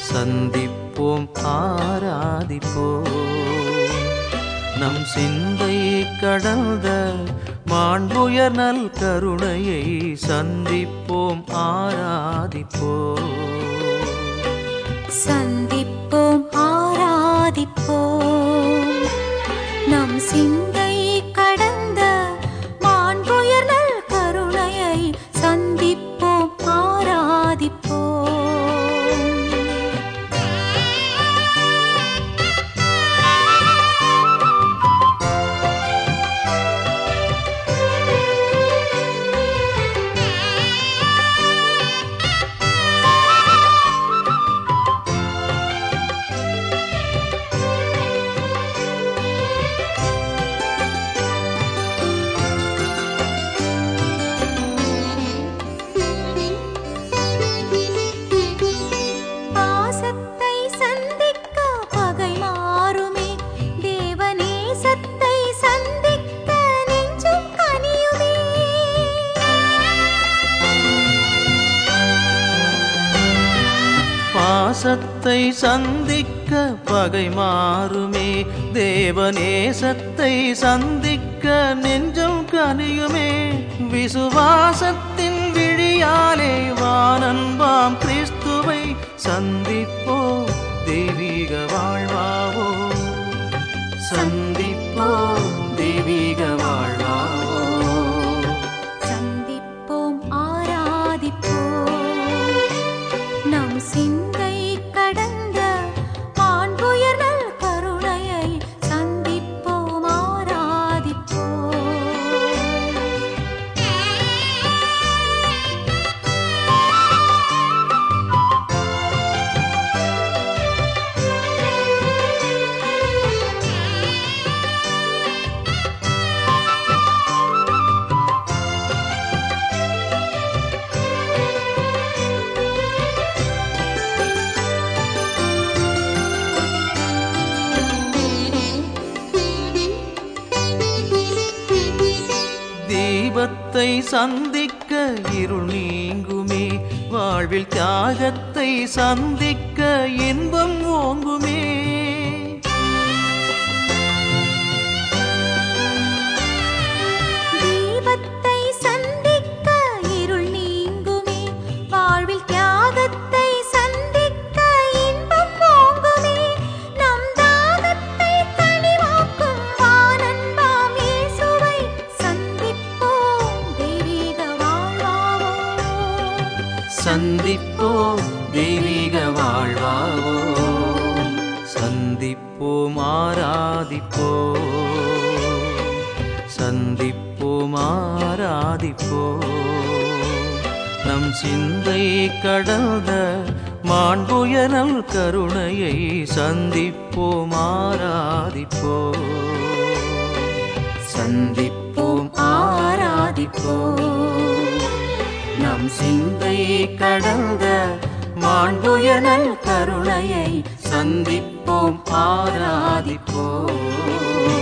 சந்திப்போம் ஆராதிப்போம் நம் சிந்தை கடந்த மாண்புயர் நல் கருணையை சந்திப்போம் ஆராதிப்போம் சந்திப்போம் ஆராதிப்போம் நம் சிந்தை கடந்த மாண்புயர் நல் கருணையை சந்திப்போம் ஆராதிப்போம் பாசத்தை சந்திக்க பகை மாறுமே தேவநேசத்தை சந்திக்க நெஞ்சும் கனியுமே பாசத்தை சந்திக்க பகை மாறுமே தேவநேசத்தை சந்திக்க நெஞ்சம் கனியுமே விசுவாசத்தின் விழியாலே வானன்பாம் கிறிஸ்துவை சந்திப்போ தெய்வீக வாழ்வாவோ சந்திப்போ தெய்வீக வாழ்வாவோ சந்திப்போம் ஆராதிப்போம் நம் சிந்தை கடந்த மாண்புயர் நல் கருணையை சந்திப்போம் ஆராதிப்போம் தீபத்தை சந்திக்க இருள் நீங்குமே வாழ்வில் தியாகத்தை சந்திக்க இன்பம் ஓங்குமே தீபத்தை சந்திக்க இருள் நீங்குமே வாழ்வில் தியாகத்தை சந்திக்க இன்பம் ஓங்குமே நம் தாகத்தை தணிவாக்கும் வானன்பாம் இயேசுவை சந்திப்போம் தெய்வீக வாழ்வாவோ சந்திப்போம் தெய்வீக வாழ்வாவோ சந்திப்போம் ஆராதிப்போம் சந்திப்போம் ஆராதிப்போம் நம் சிந்தை கடந்த மாண்புயனல் கருணையை சந்திப்போம் ஆராதிப்போம் சந்திப்போம் ஆராதிப்போம் நம் சிந்தை கடந்த மாண்புயனல் கருணையை சந்திப்போம் ஆராதிப்போம்